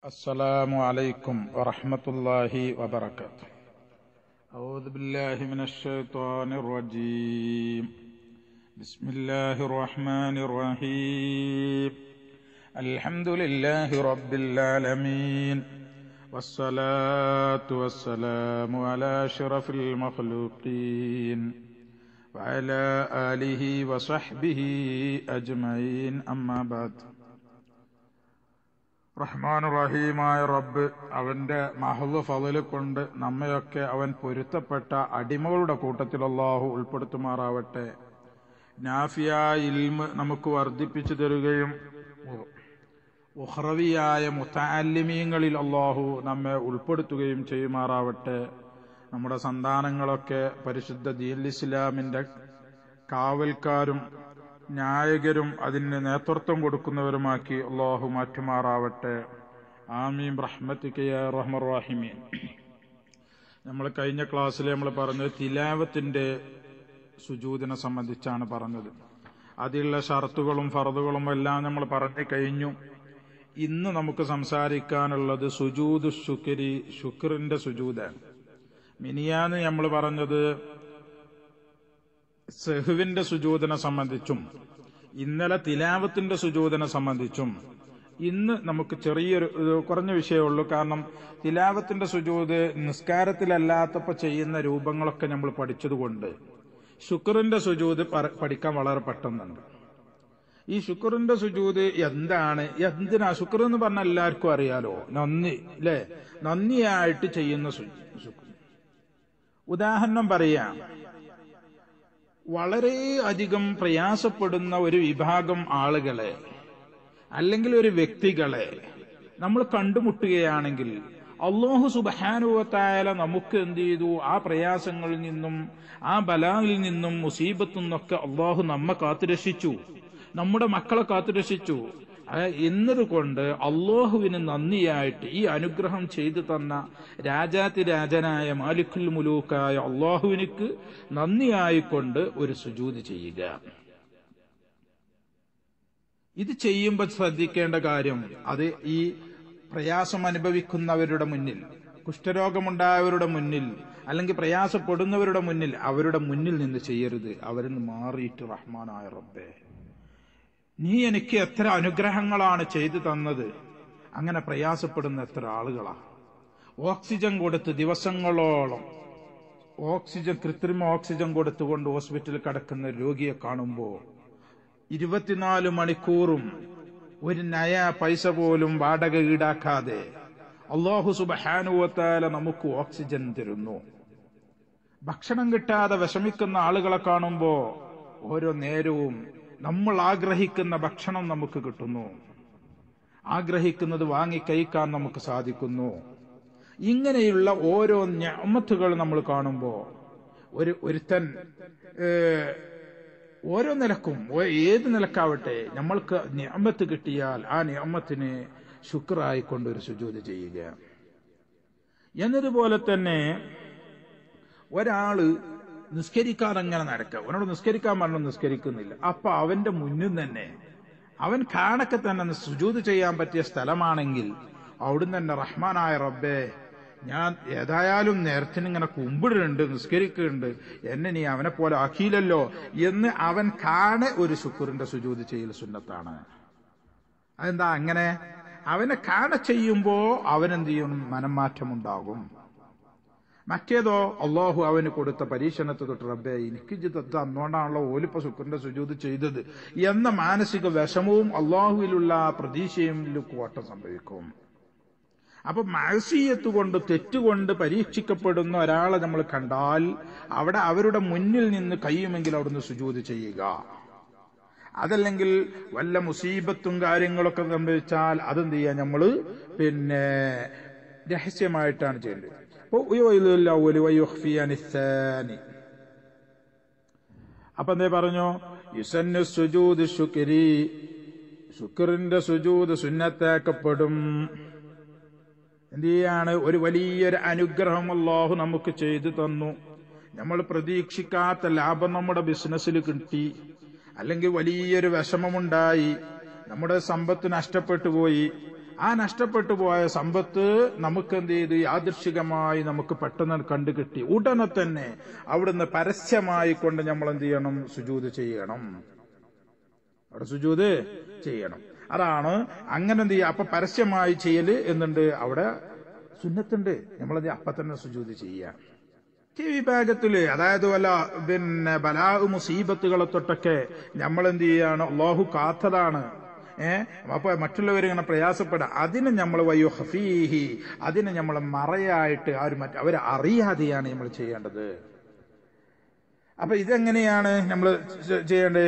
السلام عليكم ورحمة الله وبركاته أعوذ بالله من الشيطان الرجيم بسم الله الرحمن الرحيم الحمد لله رب العالمين والصلاة والسلام على أشرف المخلوقين وعلى آله وصحبه أجمعين أما بعد റഹ്മാൻ റഹീമായ റബ്ബ് അവന്റെ മഹല് ഫതില് കൊണ്ട് നമ്മയൊക്കെ അവൻ പൊരുത്തപ്പെട്ട അടിമകളുടെ കൂട്ടത്തിൽ അള്ളാഹു ഉൾപ്പെടുത്തുമാറാവട്ടെ നാഫിയ ഇൽമ് നമുക്ക് വർദ്ധിപ്പിച്ചു തരുകയും ഉഹ്റവിയായ മുത്താലിമീങ്ങളിൽ അള്ളാഹു നമ്മെ ഉൾപ്പെടുത്തുകയും ചെയ്യുമാറാവട്ടെ നമ്മുടെ സന്താനങ്ങളൊക്കെ പരിശുദ്ധ ദീൽ ഇസ്ലാമിന്റെ കാവൽക്കാരും നായകരും അതിന് നേതൃത്വം കൊടുക്കുന്നവരുമാക്കി അള്ളാഹു മാറ്റുമാറാവട്ടെ ആമീം റഹ്മത്തിക്കയ റഹ്മറാഹിമീൻ നമ്മൾ കഴിഞ്ഞ ക്ലാസ്സിൽ നമ്മൾ പറഞ്ഞത് തിലാവത്തിന്റെ സുജൂതിനെ സംബന്ധിച്ചാണ് പറഞ്ഞത് അതിലുള്ള ഷർത്തുകളും ഫറതുകളും എല്ലാം നമ്മൾ പറഞ്ഞു കഴിഞ്ഞു ഇന്ന് നമുക്ക് സംസാരിക്കാനുള്ളത് സുജൂദ് ശുക്രി ശുക്രിന്റെ സുജൂദാണ് മിനിയാന്ന് നമ്മൾ പറഞ്ഞത് സെഹുവിന്റെ സുജൂതനെ സംബന്ധിച്ചും ഇന്നലെ തിലാവത്തിന്റെ സുജൂതനെ സംബന്ധിച്ചും ഇന്ന് നമുക്ക് ചെറിയൊരു കുറഞ്ഞ വിഷയമുള്ളൂ കാരണം തിലാവത്തിന്റെ സുജൂത് നിസ്കാരത്തിലല്ലാത്തപ്പോ ചെയ്യുന്ന രൂപങ്ങളൊക്കെ നമ്മൾ പഠിച്ചതുകൊണ്ട് ശുക്റിന്റെ സുജൂത് പഠിക്കാൻ വളരെ പെട്ടെന്നുണ്ട് ഈ ശുക്റിന്റെ സുജൂത് എന്താണ് എന്തിനാ ശുക്ർ എന്ന് പറഞ്ഞാൽ എല്ലാവർക്കും അറിയാലോ നന്ദി അല്ലെ നന്ദിയായിട്ട് ചെയ്യുന്ന ശുക്ർ ഉദാഹരണം പറയാം വളരെ അധികം പ്രയാസപ്പെടുന്ന ഒരു വിഭാഗം ആളുകളെ അല്ലെങ്കിൽ ഒരു വ്യക്തികളെ നമ്മൾ കണ്ടുമുട്ടുകയാണെങ്കിൽ അള്ളാഹു സുബാനുവത്തായാല നമുക്ക് എന്ത് ചെയ്തു ആ പ്രയാസങ്ങളിൽ നിന്നും ആ ബലായിൽ നിന്നും മുസീബത്തു നിന്നൊക്കെ അള്ളാഹു നമ്മെ കാത്തുരക്ഷിച്ചു നമ്മുടെ മക്കളെ കാത്തുരക്ഷിച്ചു എന്നതുകൊണ്ട് അള്ളാഹുവിന് നന്ദിയായിട്ട് ഈ അനുഗ്രഹം ചെയ്തു തന്ന രാജാതി രാജനായ മാലിക്കുൽ മുലൂക്കായ അള്ളാഹുവിനിക്ക് നന്ദിയായിക്കൊണ്ട് ഒരു സുജൂത് ചെയ്യുക ഇത് ചെയ്യുമ്പോൾ ശ്രദ്ധിക്കേണ്ട കാര്യം അത് ഈ പ്രയാസം അനുഭവിക്കുന്നവരുടെ മുന്നിൽ കുഷ്ഠരോഗമുണ്ടായവരുടെ മുന്നിൽ അല്ലെങ്കിൽ പ്രയാസപ്പെടുന്നവരുടെ മുന്നിൽ അവരുടെ മുന്നിൽ നിന്ന് ചെയ്യരുത് അവരിൽ നിന്ന് മാറിയിട്ട് റഹ്മാനായ റബ്ബേ നീ എനിക്ക് എത്ര അനുഗ്രഹങ്ങളാണ് ചെയ്തു തന്നത് അങ്ങനെ പ്രയാസപ്പെടുന്ന എത്ര ആളുകളാ ഓക്സിജൻ കൊടുത്ത് ദിവസങ്ങളോളം ഓക്സിജൻ കൃത്രിമ ഓക്സിജൻ കൊടുത്തുകൊണ്ട് ഹോസ്പിറ്റലിൽ കിടക്കുന്ന രോഗിയെ കാണുമ്പോൾ ഇരുപത്തിനാല് മണിക്കൂറും ഒരു നയ പൈസ പോലും വാടക ഈടാക്കാതെ അള്ളാഹു സുബഹാനുവത്താല നമുക്ക് ഓക്സിജൻ തരുന്നു ഭക്ഷണം കിട്ടാതെ വിഷമിക്കുന്ന ആളുകളെ കാണുമ്പോ ഓരോ നേരവും നമ്മൾ ആഗ്രഹിക്കുന്ന ഭക്ഷണം നമുക്ക് കിട്ടുന്നു ആഗ്രഹിക്കുന്നത് വാങ്ങി കഴിക്കാൻ നമുക്ക് സാധിക്കുന്നു ഇങ്ങനെയുള്ള ഓരോ ഞമ്മത്തുകൾ നമ്മൾ കാണുമ്പോൾ ഒരു ഒരുത്തൻ ഓരോ നിലക്കും ഏത് നിലക്കാവട്ടെ നമ്മൾക്ക് ഞമ്മത്ത് കിട്ടിയാൽ ആ ഞമ്മത്തിന് ശുക്രായിക്കൊണ്ട് ഒരു സുജൂത് ചെയ്യുക എന്നതുപോലെ തന്നെ ഒരാള് നിസ്കരിക്കാതെ അങ്ങനെ നടക്കുക അവനോട് നിസ്കരിക്കാൻ പറഞ്ഞു നിസ്കരിക്കുന്നില്ല അപ്പൊ അവന്റെ മുന്നിൽ തന്നെ അവൻ കാണക്കെ തന്നെ സുജൂത് ചെയ്യാൻ പറ്റിയ സ്ഥലമാണെങ്കിൽ അവിടുന്ന് തന്നെ റഹ്മാനായ റബ്ബേ ഞാൻ ഏതായാലും നേരത്തിന് ഇങ്ങനെ കുമ്പിടുന്നുണ്ട് നിസ്കരിക്കുന്നുണ്ട് എന്നെ നീ അവനെ പോലെ ആക്കിയില്ലല്ലോ എന്ന് അവൻ കാണെ ഒരു ശുക്രിന്റെ സുജൂത് ചെയ്യൽ സുന്നത്താണ് അതെന്താ അങ്ങനെ അവനെ കാണെ ചെയ്യുമ്പോ അവനെന്ത് ചെയ്യും മനംമാറ്റമുണ്ടാകും മറ്റേതോ അള്ളാഹു അവന് കൊടുത്ത പരീക്ഷണത്തെ തൊട്ട് റബ്ബെ എനിക്ക് ഇത് അന്നുകൊണ്ടാണല്ലോ ഓലിപ്പ ശുക്രന്റെ സുജൂത് ചെയ്തത് എന്ന മാനസിക വിഷമവും അള്ളാഹുവിലുള്ള പ്രതീക്ഷയും കോട്ടം സംഭവിക്കും അപ്പൊ മാസീയത്ത് കൊണ്ട് തെറ്റുകൊണ്ട് പരീക്ഷിക്കപ്പെടുന്ന ഒരാളെ നമ്മൾ കണ്ടാൽ അവിടെ അവരുടെ മുന്നിൽ നിന്ന് കഴിയുമെങ്കിൽ അവിടുന്ന് സുജൂത് ചെയ്യുക അതല്ലെങ്കിൽ വല്ല മുസീബത്തും കാര്യങ്ങളൊക്കെ സംഭവിച്ചാൽ അതെന്ത് ചെയ്യാൻ നമ്മള് പിന്നെ രഹസ്യമായിട്ടാണ് ചെയ്യേണ്ടത് അപ്പൊ എന്തേ പറഞ്ഞു യുസന്നു സുജൂദ് ശുക്രി ശുക്രിന്റെ സുജൂദ് സുന്നത്താക്കപ്പെടും എന്ത് ചെയ്യാണ് ഒരു വലിയൊരു അനുഗ്രഹം അള്ളാഹു നമുക്ക് ചെയ്തു തന്നു നമ്മൾ പ്രതീക്ഷിക്കാത്ത ലാഭം നമ്മുടെ ബിസിനസ്സിൽ കിട്ടി അല്ലെങ്കിൽ വലിയൊരു വിഷമമുണ്ടായി നമ്മുടെ സമ്പത്ത് നഷ്ടപ്പെട്ടു പോയി ആ നഷ്ടപ്പെട്ടു പോയ സമ്പത്ത് നമുക്ക് എന്ത് ചെയ്തു യാദൃശികമായി നമുക്ക് പെട്ടെന്ന് കണ്ടുകിട്ടി ഉടനെ തന്നെ അവിടുന്ന് പരസ്യമായി കൊണ്ട് നമ്മൾ എന്ത് ചെയ്യണം സുജൂത് ചെയ്യണം അവിടെ സുജൂത് ചെയ്യണം അതാണ് അങ്ങനെ എന്ത് ചെയ്യുക അപ്പൊ പരസ്യമായി ചെയ്യല് എന്നുണ്ട് അവിടെ സുന്നത്തുണ്ട് നമ്മളത് അപ്പൊ തന്നെ സുജൂത് ചെയ്യാം ഈ വിഭാഗത്തില് അതായത് വല്ല പിന്നെ ബലാ മുസീബത്തുകളെ തൊട്ടൊക്കെ നമ്മൾ എന്ത് ചെയ്യാണ് അള്ളാഹു കാത്തതാണ് ഏ അപ്പൊ മറ്റുള്ളവരിങ്ങനെ പ്രയാസപ്പെടാം അതിനെ നമ്മൾ വയ്യോ ഹഫീഹി അതിനെ നമ്മൾ മറയായിട്ട് ആരും മറ്റ അവരെ അറിയാതെയാണ് നമ്മൾ ചെയ്യേണ്ടത് അപ്പൊ ഇതെങ്ങനെയാണ് നമ്മൾ ചെയ്യേണ്ടത്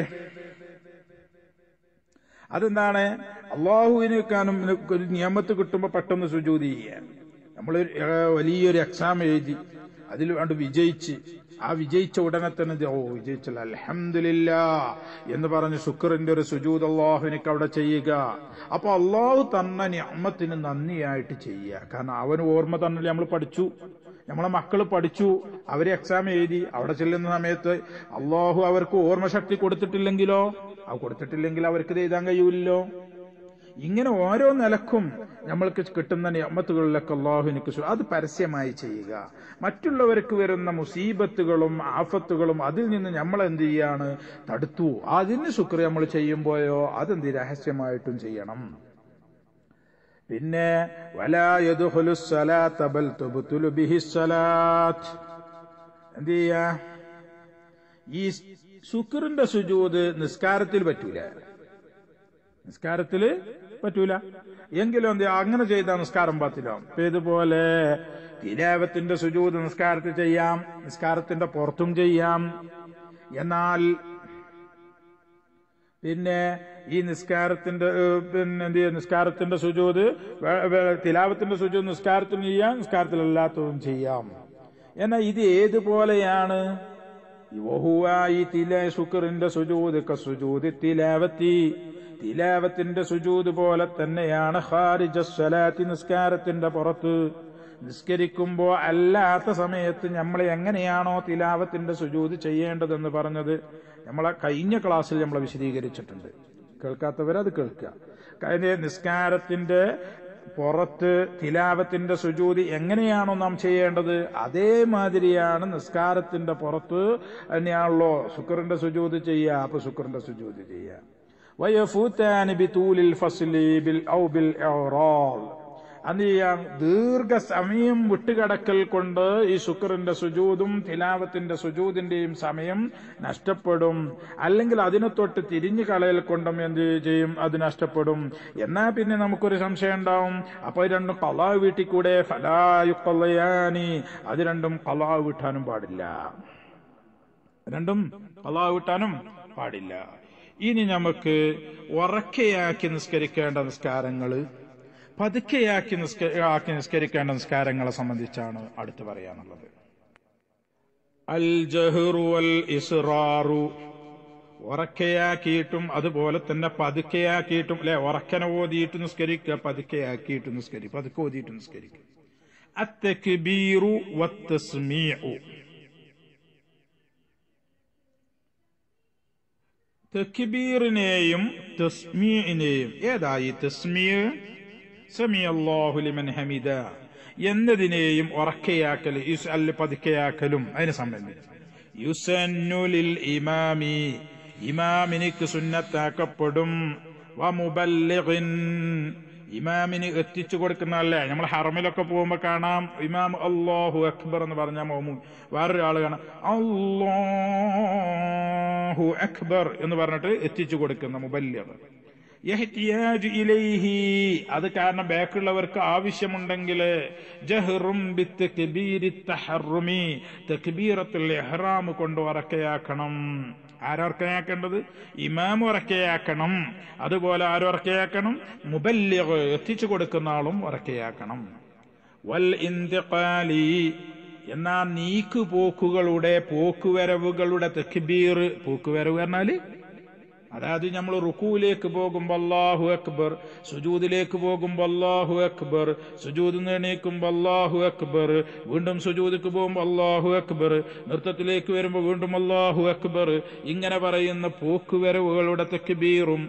അതെന്താണ് അള്ളാഹുവിനേക്കാളും ഒരു നിയമത്ത് കിട്ടുമ്പോൾ പെട്ടെന്ന് സുജൂതി ചെയ്യാൻ നമ്മൾ വലിയൊരു എക്സാം എഴുതി അതിൽ കണ്ട് വിജയിച്ച് ആ വിജയിച്ച ഉടനെ തന്നെ ഇത്, ഓ വിജയിച്ചല്ല അലഹമില്ല എന്ന് പറഞ്ഞ് ശുക്റിന്റെ ഒരു സുജൂത് അള്ളാഹുവിനക്ക് അവിടെ ചെയ്യുക അപ്പൊ അള്ളാഹു തന്ന നിയമത്തിന് നന്ദിയായിട്ട് ചെയ്യുക കാരണം അവന് ഓർമ്മ തന്നെ നമ്മൾ പഠിച്ചു നമ്മളെ മക്കൾ പഠിച്ചു അവര് എക്സാം എഴുതി അവിടെ ചെല്ലുന്ന സമയത്ത് അള്ളാഹു അവർക്ക് ഓർമ്മശക്തി കൊടുത്തിട്ടില്ലെങ്കിലോ അത് കൊടുത്തിട്ടില്ലെങ്കിൽ അവർക്ക് ഇത് എഴുതാൻ കഴിയൂലല്ലോ ഇങ്ങനെ ഓരോ നിലക്കും നമ്മൾക്ക് കിട്ടുന്ന നിയമത്തുകളിലൊക്കെ അള്ളാഹുവിനക്ക് സു- അത് പരസ്യമായി ചെയ്യുക മറ്റുള്ളവർക്ക് വരുന്ന മുസീബത്തുകളും ആഫത്തുകളും അതിൽ നിന്ന് നമ്മൾ എന്ത് ചെയ്യാണ് തടുത്തു അതിന് ശുക്ർ നമ്മൾ ചെയ്യുമ്പോയോ അതെന്ത് രഹസ്യമായിട്ടും ചെയ്യണം പിന്നെ വലാ യദ്ഖുലു സ്വലാത്ത ബൽ തുബ്തുലു ബിഹി സ്വലാത്ത് എന്ത് ചെയ്യാ ഈ ശുക്റിന്റെ സുജൂത് നിസ്കാരത്തിൽ പറ്റൂല നിസ്കാരത്തില് പറ്റൂല എങ്കിലും എന്ത് ചെയ്യാ? അങ്ങനെ ചെയ്താൽ നിസ്കാരം പറ്റില്ല ഇപ്പൊ ഇതുപോലെ തിലാവത്തിന്റെ സുജൂത് നിസ്കാരത്തിൽ ചെയ്യാം നിസ്കാരത്തിന്റെ പുറത്തും ചെയ്യാം എന്നാൽ പിന്നെ ഈ നിസ്കാരത്തിന്റെ ഏഹ്, പിന്നെ എന്ത് ചെയ്യാ നിസ്കാരത്തിന്റെ സുജൂത് വേ- വേ- തിലാവത്തിന്റെ സുജൂത് നിസ്കാരത്തിന് ചെയ്യാം നിസ്കാരത്തിലല്ലാത്തതും ചെയ്യാം എന്നാൽ ഇത് ഏതുപോലെയാണ് വഹുവ ഈ തില ശുക്റിന്റെ സുജൂത് സുജൂത് തിലാവത്തി തിലാവത്തിന്റെ സുജൂത് പോലെ തന്നെയാണ് ഖാരിജ സ്വലാത്തി നിസ്കാരത്തിന്റെ പുറത്ത് നിസ്കരിക്കുമ്പോ അല്ലാത്ത സമയത്ത് നമ്മൾ എങ്ങനെയാണോ തിലാവത്തിന്റെ സുജൂത് ചെയ്യേണ്ടതെന്ന് പറഞ്ഞത് നമ്മളെ കഴിഞ്ഞ ക്ലാസ്സിൽ നമ്മൾ വിശദീകരിച്ചിട്ടുണ്ട് കേൾക്കാത്തവരത് കേൾക്കുക കഴിഞ്ഞ നിസ്കാരത്തിന്റെ പുറത്ത് തിലാവത്തിന്റെ സുജൂതി എങ്ങനെയാണോ നാം ചെയ്യേണ്ടത് അതേമാതിരിയാണ് നിസ്കാരത്തിന്റെ പുറത്ത് തന്നെയാണല്ലോ ശുക്രന്റെ സുജൂത് ചെയ്യുക അപ്പൊ ശുക്രന്റെ സുജൂത് ചെയ്യുക വയഫൂത്താനി ബിതൂലിൽ ഫസ്ലി ബിൽ ഔ ബിൽ ഇറാൽ അത് ചെയ്യാം ദീർഘസമയം വിട്ടുകിടക്കൽ കൊണ്ട് ഈ ശുക്രന്റെ സുജൂതും തിലാവത്തിന്റെ സുജൂതിന്റെയും സമയം നഷ്ടപ്പെടും അല്ലെങ്കിൽ അതിനെ തൊട്ട് തിരിഞ്ഞു കളയൽ കൊണ്ടും എന്ത് ചെയ്യും അത് നഷ്ടപ്പെടും എന്നാ പിന്നെ നമുക്കൊരു സംശയം ഉണ്ടാവും അപ്പൊ ഇത് രണ്ടും കലാ വീട്ടിൽ കൂടെ ഫലായുക്കൊള്ളയാനി അത് രണ്ടും കലാ വീട്ടാനും പാടില്ല രണ്ടും കലാ വീട്ടാനും പാടില്ല ഇനി നമുക്ക് ഉറക്കയാക്കി നിസ്കരിക്കേണ്ട നിസ്കാരങ്ങള് പതുക്കെയാക്കി നിസ്ക ആക്കി നിസ്കരിക്കേണ്ട നിസ്കാരങ്ങളെ സംബന്ധിച്ചാണ് അടുത്ത് പറയാനുള്ളത് അൽ ജഹ്റു വൽ ഇസ്റാറു ഉറക്കയാക്കിയിട്ടും അതുപോലെ തന്നെ പതുക്കെയാക്കിയിട്ടും അല്ലെ ഉറക്കനെ ഓതിയിട്ട് നിസ്കരിക്കുക പതുക്കെയാക്കിയിട്ട് നിസ്കരി പതുക്കെ ഓതിയിട്ട് നിസ്കരിക്കുക അത്തക്ബീറു വത്തസ്മീഉ തക്ബീറിനെയും തസ്മീഇനെയും ഏതായി തസ്മീ സമി അല്ലാഹു ലിമൻ ഹമിദ എന്നതിനെയും ഉറക്കയാക്കൽ യുസ് അല്ല പതുക്കെയാക്കലും അതിനെ സംബന്ധിച്ച് യുസന്നുലിൽ ഇമാമി ഇമാമിനിക്ക് സുന്നത്താക്കപ്പെടും വമുബല്ലിഗിൻ ഇമാമിന് എത്തിച്ചു കൊടുക്കുന്നതല്ലേ നമ്മൾ ഹറമിലൊക്കെ പോകുമ്പോ കാണാം ഇമാം അള്ളാഹു അക്ബർ എന്ന് പറഞ്ഞാൽ മോമു വേറൊരാൾ കാണാം അള്ളാഹു അക്ബർ എന്ന് പറഞ്ഞിട്ട് എത്തിച്ചു കൊടുക്കുന്ന മുബല്ലിഗ് യഹ്തിയാജ് ഇലൈഹി അത് കാരണം ബാക്കിയുള്ളവർക്ക് ആവശ്യമുണ്ടെങ്കിൽ ജഹ്റും ബിത്തക്ബീരി തഹറുമി തക്ബീറത്തുൽ ഇഹ്റാം കൊണ്ട് ഉറക്കയാക്കണം ആരൊറക്കയാക്കേണ്ടത് ഇമാം ഉറക്കയാക്കണം അതുപോലെ ആരൊറക്കയാക്കണം മുബല്ലിഗ് എത്തിച്ചു കൊടുക്കുന്ന ആളും ഉറക്കയാക്കണം വൽ ഇന്തിഖാലി എന്നാ നീക്കുപോക്കുകളുടെ പോക്കുവരവുകളുടെ തെക്കുബീർ പോക്കുവരവ് പറഞ്ഞാല് അതായത് നമ്മൾ റുക്കുവിലേക്ക് പോകുമ്പോ അല്ലാഹു അക്ബർ സുജൂദിലേക്ക് പോകുമ്പോ അല്ലാഹു അക്ബർ സുജൂദ് എണീക്കുമ്പോ അല്ലാഹു അക്ബർ വീണ്ടും സുജൂദിക്ക് പോകുമ്പോ അല്ലാഹു അക്ബർ നൃത്തത്തിലേക്ക് വരുമ്പോ വീണ്ടും അല്ലാഹു അക്ബർ ഇങ്ങനെ പറയുന്ന പോക്കുവരവുകളുടെ തെക്കുബീറും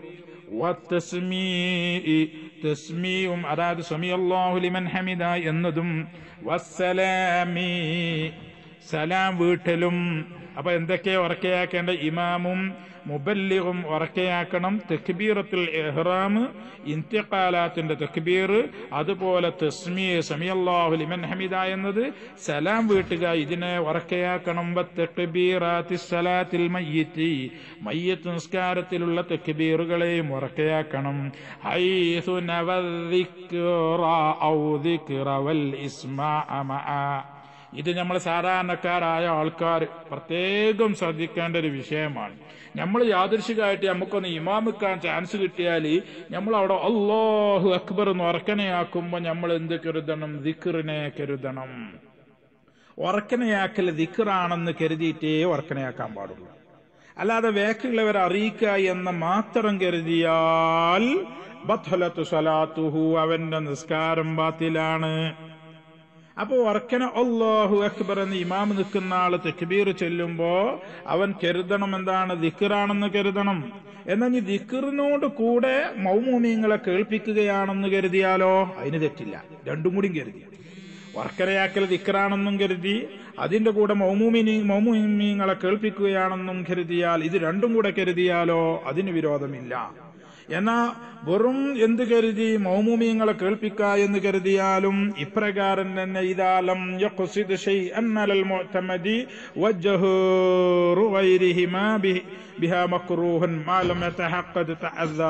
വത്തസ്മീഇ തസ്മീഉം അതായത് സമീഅല്ലാഹു ലിമൻ ഹമിദ എന്നതും വസ്സലാമി സലാം വീട്ടലും അപ്പൊ എന്തൊക്കെ ഉറക്കയാക്കേണ്ട ഇമാമും മുബല്ലിഗും ഉറക്കയാക്കണം തെക്ബീറത്തുൽ ഇഹ്റാം ഇന്ത്യക്കാലാത്തിന്റെ തെക്ബീർ അതുപോലെ തസ്മീ സമിയല്ലാഹു ലിമൻ ഹമിദ എന്നത് സലാം വീട്ടുക ഇതിനെ ഉറക്കയാക്കണം തെക്ബീറാത്തി സലാത്തിൽ മയ്യത്തി മയ്യത്ത് നിസ്കാരത്തിലുള്ള തെക്ബീറുകളെയും ഉറക്കയാക്കണം ഹൈസു നവദ്ദിക്റ ഔ ദിക്റ വൽ ഇസ്മാഅ മഅ ഇത് നമ്മൾ സാധാരണക്കാരായ ആൾക്കാർ പ്രത്യേകം ശ്രദ്ധിക്കേണ്ട ഒരു വിഷയമാണ് നമ്മൾ യാദൃശികമായിട്ട് നമുക്കൊന്ന് ഇമാമിക്കാൻ ചാൻസ് കിട്ടിയാൽ നമ്മൾ അവിടെ അള്ളാഹു അക്ബർ എന്ന് ഉറക്കനെയാക്കുമ്പോൾ നമ്മൾ എന്ത് കരുതണം ദിക്കറിനെ കരുതണം ഉറക്കനെയാക്കൽ ദിക്കറാണെന്ന് കരുതിയിട്ടേ ഉറക്കനെയാക്കാൻ പാടുള്ളൂ അല്ലാതെ വേക്കുള്ളവരെ അറിയിക്കുക എന്ന് മാത്രം കരുതിയാൽ ബത്ഹലത്തു സ്വലാത്തുഹു അവന്റെ നിസ്കാരം ബാത്തിലാണ് അപ്പൊ ഉറക്കന അള്ളാഹു അക്ബർ എന്ന് ഇമാം നിൽക്കുന്ന ആള് തെക്ബീർ ചെല്ലുമ്പോ അവൻ കരുതണം എന്താണ് ദിക്കറാണെന്ന് കരുതണം എന്നാൽ ഈ ദിക്കറിനോട് കൂടെ മൗമൂമിയങ്ങളെ കേൾപ്പിക്കുകയാണെന്ന് കരുതിയാലോ അതിന് തെറ്റില്ല രണ്ടും കൂടിയും കരുതി വർക്കരയാക്കൽ ദിക്കറാണെന്നും കരുതി അതിന്റെ കൂടെ മൗമൂമിനി മൗമൂമിയങ്ങളെ കേൾപ്പിക്കുകയാണെന്നും കരുതിയാൽ ഇത് രണ്ടും കൂടെ കരുതിയാലോ അതിന് വിരോധമില്ല എന്നാ വെറും എന്ത് കരുതി മൗമൂമിയങ്ങളെ കേൾപ്പിക്ക എന്ന് കരുതിയാലും ഇപ്രകാരം തന്നെ ഇതാലം യഖ്സിദ് ശൈഅൻ അലൽ മുഅ്തമദി വജ്ഹൂറു ഗൈരിഹിമാ ബിഹാ മക്റൂഹൻ മാ ലം യതഹഖദ് തഅദ്ദാ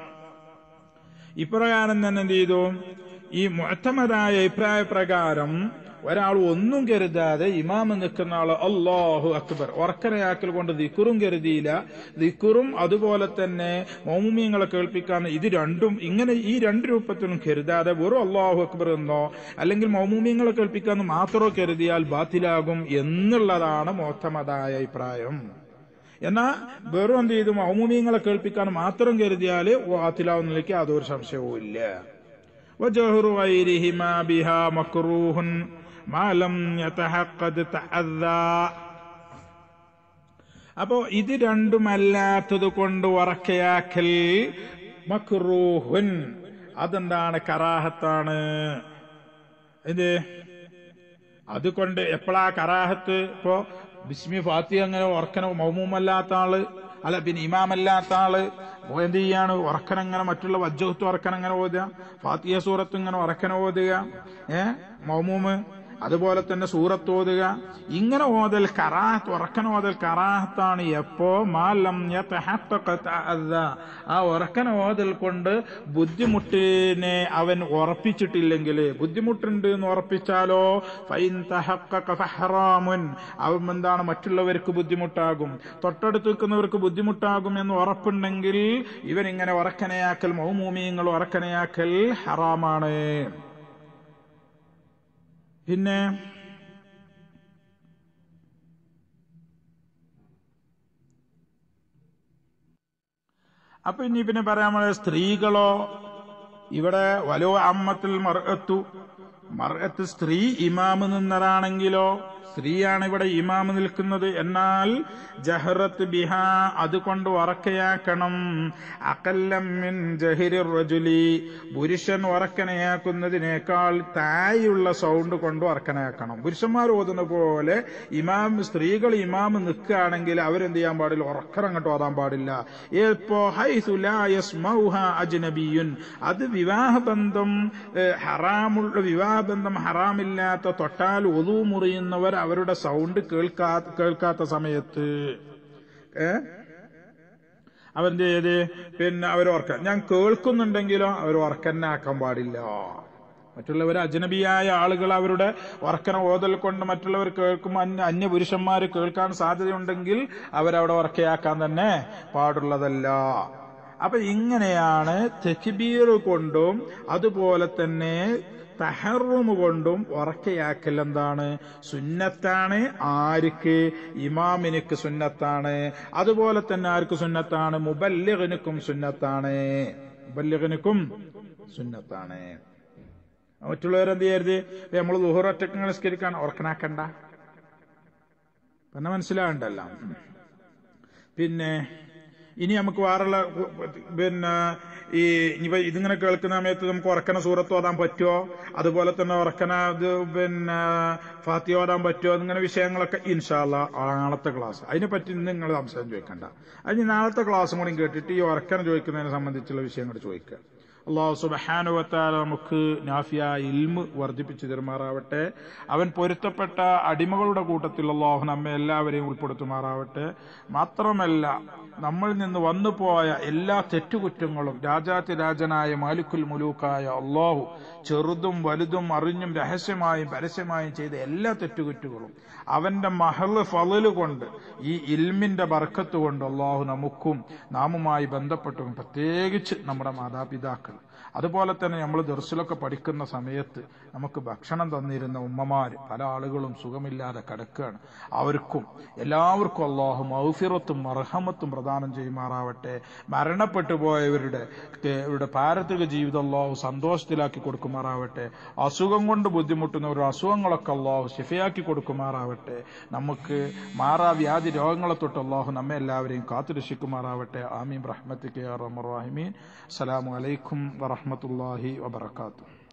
ഇപ്രകാരം തന്നെ എന്ത് ചെയ്തു ഈ മുഅത്തമതായ അഭിപ്രായ പ്രകാരം ഒരാൾ ഒന്നും കരുതാതെ ഇമാമ് നിൽക്കുന്ന ആള് അള്ളാഹു അക്ബർ ഉറക്കരയാക്കൽ കൊണ്ട് ദിക്കുറും കരുതിയില്ല ദിക്കുറും അതുപോലെ തന്നെ മൗമിയങ്ങളെ കേൾപ്പിക്കാൻ ഇത് രണ്ടും ഇങ്ങനെ ഈ രണ്ട് രൂപത്തിലും കരുതാതെ വെറും അള്ളാഹു അക്ബർ എന്നോ അല്ലെങ്കിൽ മൗമിയങ്ങളെ കേൾപ്പിക്കാന്ന് മാത്രമോ കരുതിയാൽ ബാത്തിലാകും എന്നുള്ളതാണ് മോത്തമതായ അഭിപ്രായം എന്നാ വെറും എന്ത് ചെയ്തു മൗമുമിയങ്ങളെ കേൾപ്പിക്കാൻ മാത്രം കരുതിയാൽ ബാത്തിലാവുന്നതിലേക്ക് യാതൊരു സംശയവും ഇല്ല وجهر غيرهما بها مكروه ما لم يتحقد تأذى അപ്പോ ഇത് രണ്ടുമല്ലാത്തത് കൊണ്ട് ഉറക്കയാക്കൽ മക്രൂഹുൻ അതെന്താണ് കറാഹത്താണ് ഇത് അതുകൊണ്ട് എപ്പോഴാ കറാഹത്ത് ഇപ്പോ ബിസ്മി ഫാത്തി അങ്ങനെ ഉറക്കന മൗമൂമല്ലാത്ത ആള് അല്ല പിന്നെ ഇമാമല്ലാത്ത ആള് എന്ത് ചെയ്യാണ് ഉറക്കനങ്ങനെ മറ്റുള്ള വജ്ജഹത്ത് ഉറക്കനങ്ങനെ ഓതുക ഫാത്തിയ സൂറത്ത് ഇങ്ങനെ ഉറക്കന ഓതുക ഏ മൗമൂമ് അതുപോലെ തന്നെ സൂറത്ത് ഓതുക ഇങ്ങനെ ഓതൽ കറാഹത്ത് ഉറക്കൻ ഓതൽ കറാഹത്താണ് എപ്പോ മാലം ആ ഉറക്കൻ ഓതൽ കൊണ്ട് ബുദ്ധിമുട്ടിനെ അവൻ ഉറപ്പിച്ചിട്ടില്ലെങ്കിൽ ബുദ്ധിമുട്ടുണ്ട് എന്ന് ഉറപ്പിച്ചാലോ ഫൈൻ ഫഹ്റാമുൻ അവൻ എന്താണ് മറ്റുള്ളവർക്ക് ബുദ്ധിമുട്ടാകും തൊട്ടടുത്ത് നിൽക്കുന്നവർക്ക് ബുദ്ധിമുട്ടാകും എന്ന് ഉറപ്പുണ്ടെങ്കിൽ ഇവൻ ഇങ്ങനെ ഉറക്കനയാക്കൽ മൗമൂമിയങ്ങൾ ഉറക്കനയാക്കൽ ഹറാമാണ് പിന്നെ അപ്പൊ ഇനി പിന്നെ പറയാൻ സ്ത്രീകളോ ഇവിടെ വലോ അമ്മത്തിൽ മർഅത്തു മർഅത്ത് സ്ത്രീ ഇമാമ് നിന്നതാണെങ്കിലോ സ്ത്രീയാണ് ഇവിടെ ഇമാമ് നിൽക്കുന്നത് എന്നാൽ ജഹറത്ത് ബിഹ അതുകൊണ്ട് ഉറക്കയാക്കണം അകല്ലമ്മിൻ ജഹിരി റജുലി പുരുഷൻ ഉറക്കനയാക്കുന്നതിനേക്കാൾ തായുള്ള സൗണ്ട് കൊണ്ട് ഉറക്കനയാക്കണം പുരുഷന്മാർ ഓതുന്ന പോലെ ഇമാം സ്ത്രീകൾ ഇമാമ് നിൽക്കുകയാണെങ്കിൽ അവരെന്ത് ചെയ്യാൻ പാടില്ല ഉറക്കം അങ്ങോട്ട് ഓതാൻ പാടില്ല ഇപ്പോ അജ്നബിയുൻ അത് വിവാഹബന്ധം ഹറാമുള്ള വിവാഹബന്ധം ഹറാമില്ലാത്ത തൊട്ടാൽ ഒതു മുറിയുന്നവർ അവരുടെ സൗണ്ട് കേൾക്കാ കേൾക്കാത്ത സമയത്ത് ഏ അവന്റെ ഏത് പിന്നെ അവർ ഓർക്ക ഞാൻ കേൾക്കുന്നുണ്ടെങ്കിലോ അവർ ഓർക്കന്നെ ആക്കാൻ പാടില്ല മറ്റുള്ളവർ അജനബിയായ ആളുകൾ അവരുടെ ഉറക്കന ഓതൽ കൊണ്ട് മറ്റുള്ളവർ കേൾക്കുമ്പോൾ അന്യ അന്യ പുരുഷന്മാർ കേൾക്കാൻ സാധ്യതയുണ്ടെങ്കിൽ അവരവിടെ ഉറക്കയാക്കാൻ തന്നെ പാടുള്ളതല്ല അപ്പൊ ഇങ്ങനെയാണ് തെക്കിബീർ കൊണ്ടും അതുപോലെ തന്നെ തഹറുമ് കൊണ്ടും ഉറക്കയാക്കൽ എന്താണ് സുന്നത്താണ് ആർക്ക് ഇമാമിനിക്ക് സുന്നത്താണ് അതുപോലെ തന്നെ ആർക്ക് സുന്നത്താണ് മുബല്ലിഖിനുക്കും സുന്നത്താണ് മുബല്ലിഖിനുക്കും സുന്നത്താണ് മറ്റുള്ളവരെന്ത് ചെയ്യരുത് നമ്മൾ ദുഹുറൊറ്റക്ക് നിസ്കരിക്കാൻ ഉറക്കനാക്കണ്ട പിന്നെ മനസ്സിലാകണ്ടല്ല പിന്നെ ഇനി നമുക്ക് വേറുള്ള പിന്നെ ഈ ഇനിയിപ്പോ ഇതിങ്ങനെ കേൾക്കുന്ന സമയത്ത് നമുക്ക് ഉറക്കന സൂറത്ത് ഓതാൻ പറ്റുമോ അതുപോലെ തന്നെ ഉറക്കന ഇത് പിന്നെ ഫാത്തി ഓതാൻ പറ്റുമോ എന്നിങ്ങനെ വിഷയങ്ങളൊക്കെ ഇൻഷാല്ല നാളത്തെ ക്ലാസ് അതിനെപ്പറ്റി ഇന്ന് നിങ്ങൾ സംശയം ചോദിക്കണ്ട അതിന് നാളത്തെ ക്ലാസ്സും കൂടി കേട്ടിട്ട് ഈ ഉറക്കന ചോദിക്കുന്നതിനെ സംബന്ധിച്ചുള്ള വിഷയങ്ങൾ ചോദിക്കുക അള്ളാഹു സുബഹാനുവത്താല നമുക്ക് നാഫിയ ഇൽമ് വർദ്ധിപ്പിച്ചു തരുമാറാവട്ടെ അവൻ പൊരുത്തപ്പെട്ട അടിമകളുടെ കൂട്ടത്തിൽ അള്ളാഹു നമ്മെ എല്ലാവരെയും ഉൾപ്പെടുത്തുമാറാവട്ടെ മാത്രമല്ല നമ്മളിൽ നിന്ന് വന്നുപോയ എല്ലാ തെറ്റുകുറ്റങ്ങളും രാജാതി രാജനായ മാലിക്കുൽ മുലൂക്കായ അള്ളാഹു ചെറുതും വലുതും അറിഞ്ഞും രഹസ്യമായും പരസ്യമായും ചെയ്ത എല്ലാ തെറ്റുകുറ്റുകളും അവന്റെ മഹള് ഫലല് കൊണ്ട് ഈ ഇൽമിന്റെ ബർക്കത്ത് കൊണ്ട് അള്ളാഹു നമുക്കും നാമുമായി ബന്ധപ്പെട്ടും പ്രത്യേകിച്ച് നമ്മുടെ മാതാപിതാക്കൾ അതുപോലെ തന്നെ നമ്മൾ ദർശലൊക്കെ പഠിക്കുന്ന സമയത്ത് നമുക്ക് ഭക്ഷണം തന്നിരുന്ന ഉമ്മമാര് പല ആളുകളും സുഖമില്ലാതെ കിടക്കുകയാണ് അവർക്കും എല്ലാവർക്കും അള്ളാഹു മൗഫിറത്തും മർഹമത്തും പ്രദാനം ചെയ്യുമാറാവട്ടെ മരണപ്പെട്ടു പോയവരുടെ ഇവരുടെ പാരത്രിക ജീവിതം അള്ളാഹു സന്തോഷത്തിലാക്കി കൊടുക്കുമാറാവട്ടെ അസുഖം കൊണ്ട് ബുദ്ധിമുട്ടുന്നവർ അസുഖങ്ങളൊക്കെ അള്ളാഹു ശിഫയാക്കി കൊടുക്കുമാറാവട്ടെ നമുക്ക് മാറാ വ്യാധി രോഗങ്ങളെ തൊട്ട് അള്ളാഹു നമ്മെ എല്ലാവരെയും കാത്തുരക്ഷിക്കുമാറാവട്ടെ ആമീൻ റഹ്മത്തിക്ക് റഹ്മീൻ അസ്സലാമു അലൈക്കും വറഹമത്തല്ലാഹി വബർക്കാത്തു